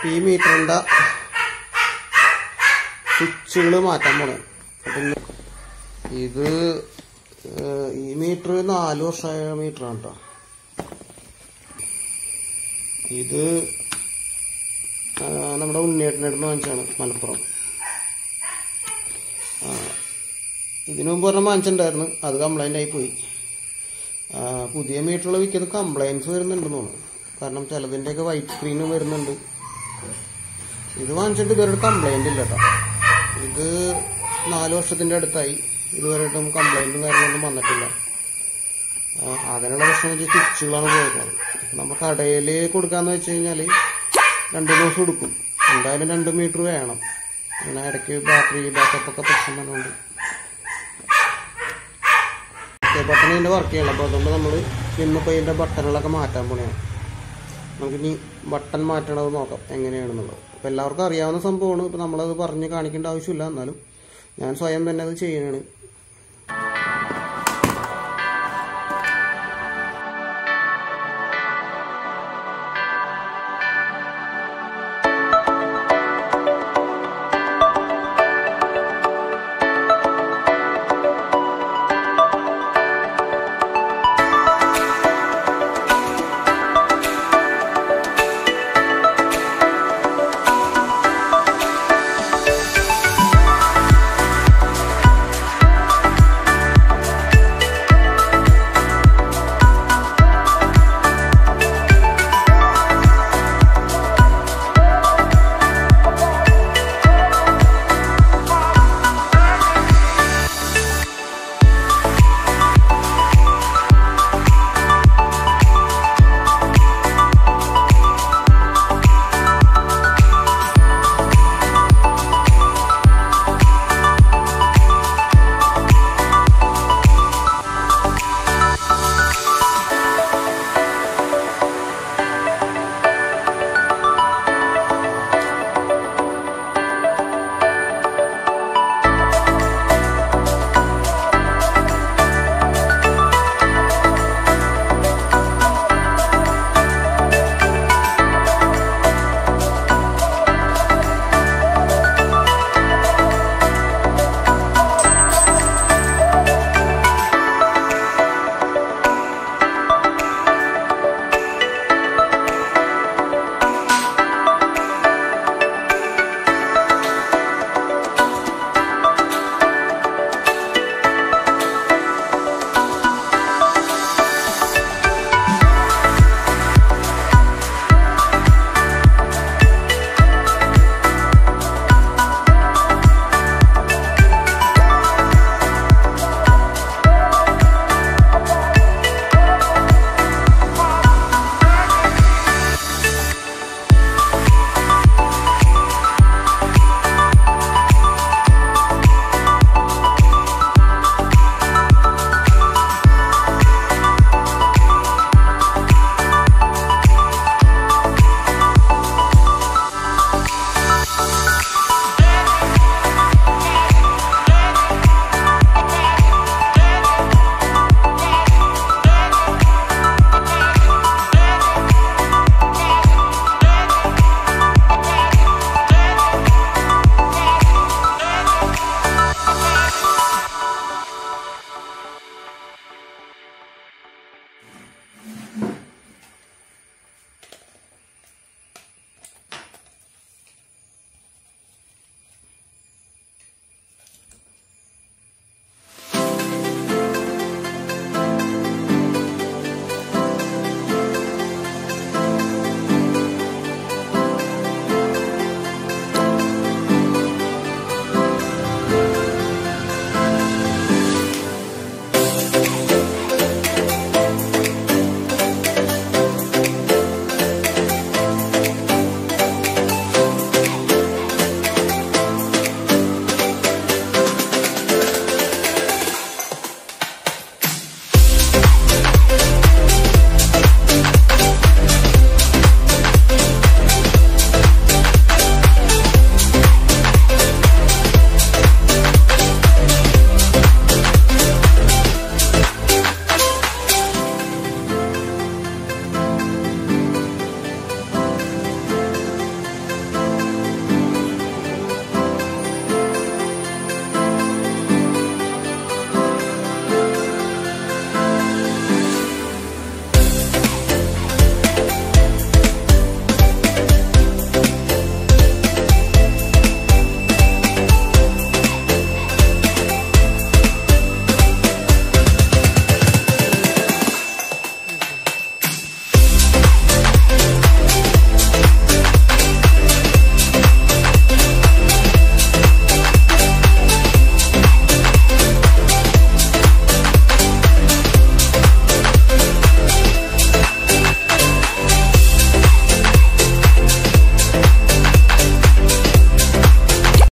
ഈ മീറ്ററിന്റെ സ്വിച്ചുകൾ മാറ്റാൻ പോണേ പിന്നെ ഇത് ഏഹ്, ഈ മീറ്റർ നാല് വർഷമായ മീറ്ററാണ് കേട്ടോ ഇത് ആ, നമ്മുടെ ഉണ്ണിയേട്ടനടുന്ന് വാങ്ങിച്ചാണ് മലപ്പുറം ആ, ഇതിനു മുമ്പ് ഒരെണ്ണം വാങ്ങിച്ചിട്ടുണ്ടായിരുന്നു അത് കംപ്ലൈൻ്റ് ആയി പോയി ആ, പുതിയ മീറ്ററുകൾ വിൽക്കുന്നത് കംപ്ലൈൻസ് വരുന്നുണ്ടെന്ന് തോന്നുന്നു കാരണം ചിലതിൻ്റെയൊക്കെ വൈറ്റ് സ്ക്രീനും വരുന്നുണ്ട് ഇത് വാങ്ങിച്ചിട്ട് ഇതുവരെ കംപ്ലൈൻ്റ് ഇല്ല കേട്ടോ ഇത് നാല് വർഷത്തിൻ്റെ അടുത്തായി ഇതുവരെയായിട്ടും കംപ്ലൈൻറ്റും കാര്യങ്ങളൊന്നും വന്നിട്ടില്ല ആ, അതിനുള്ള പ്രശ്നം വെച്ചാൽ സ്വിച്ചുകളാണ് പോയിരുന്നത് നമ്മൾ കടയിൽ കൊടുക്കാന്ന് വെച്ച് കഴിഞ്ഞാൽ രണ്ട് ദിവസം എടുക്കും എന്തായാലും രണ്ട് മീറ്റർ വേണം അങ്ങനെ ഇടയ്ക്ക് ബാറ്ററി ബാക്കപ്പ് ഒക്കെ പ്രശ്നം വന്നുകൊണ്ട് ബട്ടൺ ഇതിൻ്റെ വർക്ക് ചെയ്യണം അപ്പോൾ അതുകൊണ്ട് നമ്മൾ ഇന്നിപ്പോൾ ഇതിൻ്റെ ബട്ടണുകളൊക്കെ മാറ്റാൻ പോണെയാണ് നമുക്കിനി ബട്ടൺ മാറ്റണത് നോക്കാം എങ്ങനെയാണെന്നുള്ളത് അപ്പോൾ എല്ലാവർക്കും അറിയാവുന്ന സംഭവമാണ് ഇപ്പോൾ നമ്മളത് പറഞ്ഞ് കാണിക്കേണ്ട ആവശ്യമില്ല എന്നാലും ഞാൻ സ്വയം തന്നെ അത് ചെയ്യണതാണ്